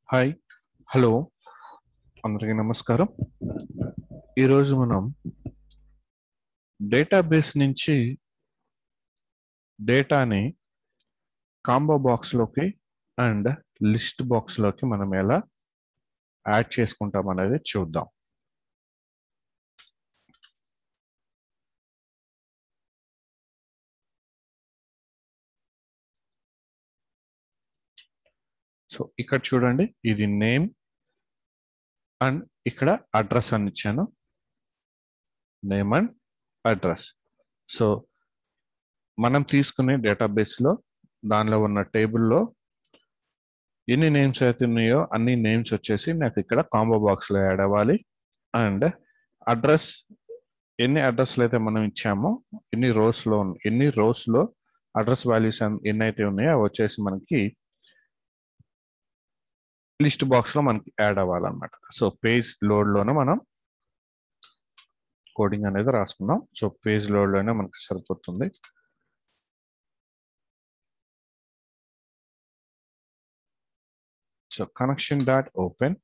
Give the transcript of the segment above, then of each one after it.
hi hello అందరికీ నమస్కారం ఈరోజు మనం డేటాబేస్ నుంచి డేటాని కాంబో బాక్స్లోకి అండ్ లిస్ట్ బాక్స్లోకి మనం ఎలా యాడ్ చేసుకుంటాం అనేది చూద్దాం సో ఇక్కడ చూడండి ఇది నేమ్ అండ్ ఇక్కడ అడ్రస్ అని ఇచ్చాను నేమ్ అండ్ అడ్రస్ సో మనం తీసుకునే డేటాబేస్లో దానిలో ఉన్న టేబుల్లో ఎన్ని నేమ్స్ అయితే ఉన్నాయో అన్ని నేమ్స్ వచ్చేసి నాకు ఇక్కడ కాంబో బాక్స్లో యాడ్ అవ్వాలి అండ్ అడ్రస్ ఎన్ని అడ్రస్లు అయితే మనం ఇచ్చామో ఎన్ని రోస్లో ఎన్ని రోస్లో అడ్రస్ వాల్యూస్ ఎన్ని అయితే ఉన్నాయో అవి వచ్చేసి మనకి లిస్ట్ బాక్స్ లో మనకి యాడ్ అవ్వాలన్నమాట సో పేజ్ లోడ్ లోనే మనం కోడింగ్ అనేది రాసుకున్నాం సో పేజ్ లోడ్ లోనే మనకి సరిపోతుంది so connection dot open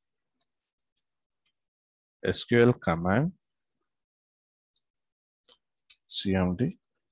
SQL command CMD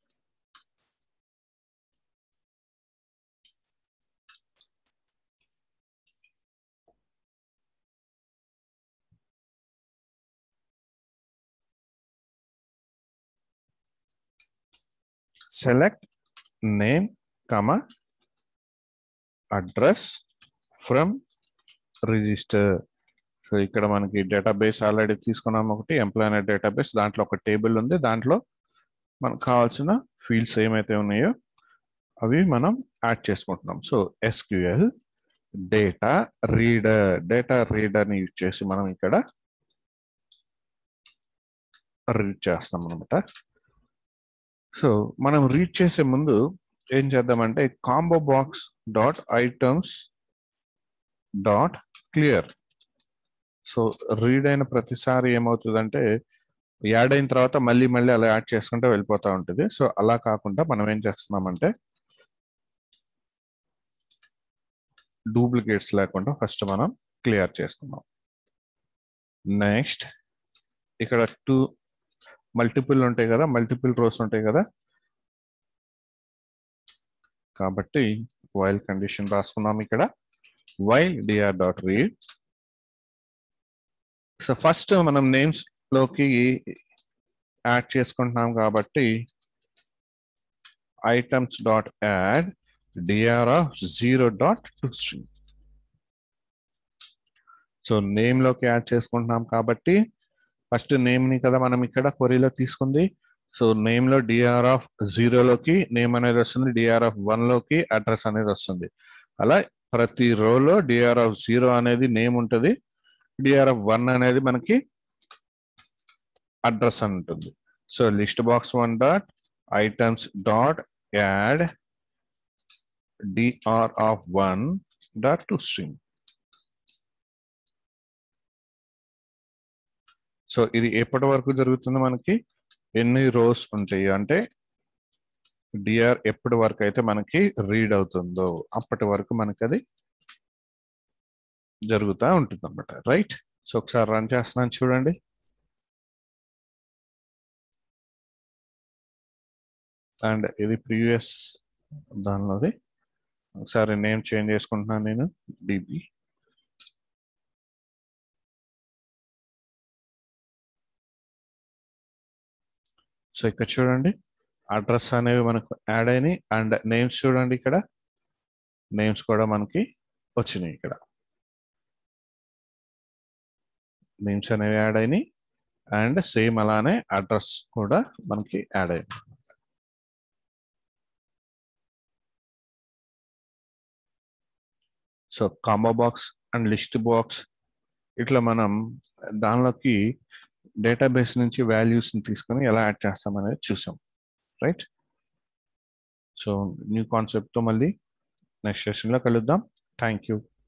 select name comma address from register so ఇక్కడ మనకి డేటాబేస్ ఆల్రెడీ తీసుకున్నాం ఒకటి ఎంప్లాయ్ డేటాబేస్ దాంట్లో ఒక టేబుల్ ఉంది దాంట్లో మనకు కావాల్సిన ఫీల్డ్స్ ఏమైతే ఉన్నాయో అవి మనం యాడ్ చేసుకుంటున్నాం so SQL data reader data రీడర్ని యూజ్ చేసి మనం ఇక్కడ రీడ్ చేస్తాం అనమాట సో మనం రీడ్ చేసే ముందు ఏం చేద్దామంటే combo box dot items dot clear so read అయిన ప్రతిసారి ఏమవుతుందంటే యాడ్ అయిన తర్వాత మళ్ళీ మళ్ళీ అలా యాడ్ చేసుకుంటే వెళ్ళిపోతూ ఉంటుంది సో అలా కాకుండా మనం ఏం చేస్తున్నామంటే డూప్లికేట్స్ లేకుండా ఫస్ట్ మనం క్లియర్ చేసుకున్నాం నెక్స్ట్ ఇక్కడ టూ మల్టిపుల్ ఉంటాయి కదా మల్టిపుల్ రోస్ ఉంటాయి కదా కాబట్టి వైల్ కండిషన్ రాసుకున్నాం ఇక్కడ while DR dot read so first మనం నేమ్స్ లోకి యాడ్ చేసుకుంటున్నాం కాబట్టి items dot add DR of zero dot to string so name లోకి యాడ్ చేసుకుంటున్నాం కాబట్టి ఫస్ట్ నేమ్ ని కదా మనం ఇక్కడ క్వరీలో తీసుకుంది సో నేమ్ లో డిఆర్ ఆఫ్ జీరోలోకి నేమ్ అనేది వస్తుంది డిఆర్ ఆఫ్ వన్ లోకి అడ్రస్ అనేది వస్తుంది అలా ప్రతి రోలో డిఆర్ ఆఫ్ జీరో అనేది నేమ్ ఉంటుంది డిఆర్ ఆఫ్ వన్ అనేది మనకి అడ్రస్ అని ఉంటుంది so list box one dot items dot add DR of one dot to string so ఇది ఎప్పటి వరకు జరుగుతుంది మనకి ఎన్ని రోస్ ఉంటాయి అంటే డిఆర్ ఎప్పటి వరకు అయితే మనకి రీడ్ అవుతుందో అప్పటి వరకు మనకి అది జరుగుతూ ఉంటుంది అనమాట రైట్ సో ఒకసారి రన్ చేస్తున్నాను చూడండి అండ్ ఇది ప్రీవియస్ దానిలోది ఒకసారి నేమ్ చేంజ్ చేసుకుంటున్నాను నేను డిబి సో ఇక్కడ చూడండి అడ్రస్ అనేవి మనకు యాడ్ అయినాయి అండ్ నేమ్స్ చూడండి ఇక్కడ నేమ్స్ కూడా మనకి వచ్చినాయి ఇక్కడ నేమ్స్ అనేవి యాడ్ అయినాయి అండ్ సేమ్ అలానే అడ్రస్ కూడా మనకి యాడ్ అయింది so combo box and list box ఇట్లా మనం దానిలోకి డేటాబేస్ నుంచి వాల్యూస్ని తీసుకొని ఎలా యాడ్ చేస్తాం అనేది చూసాం రైట్ సో న్యూ కాన్సెప్ట్తో మళ్ళీ నెక్స్ట్ సెషన్లో కలుద్దాం థ్యాంక్ యూ